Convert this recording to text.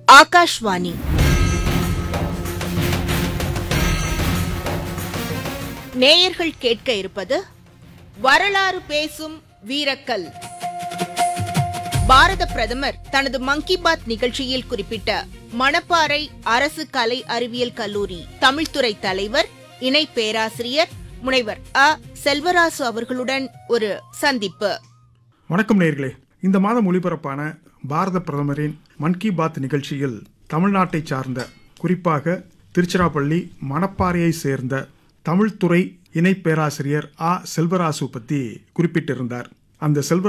ஆகாஷ்வாணி நேயர்கள் கேட்க இருப்பது வரலாறு பேசும் வீரக்கல் பாரத பிரதமர் தனது மன் கி பாத் நிகழ்ச்சியில் குறிப்பிட்ட மணப்பாறை அரசு கலை அறிவியல் கல்லூரி தமிழ்துறை தலைவர் இணை பேராசிரியர் முனைவர் அ செல்வராசு அவர்களுடன் ஒரு சந்திப்பு வணக்கம் நேர்களே இந்த மாதம் ஒளிபரப்பான பாரத பிரதமரின் மன் கி பாத் நிகழ்ச்சியில் தமிழ்நாட்டை சார்ந்த குறிப்பாக திருச்சிராப்பள்ளி மணப்பாறையை சேர்ந்த தமிழ்துறை இணை பேராசிரியர் ஆ செல்வராசு பற்றி குறிப்பிட்டிருந்தார் அந்த செல்வராசு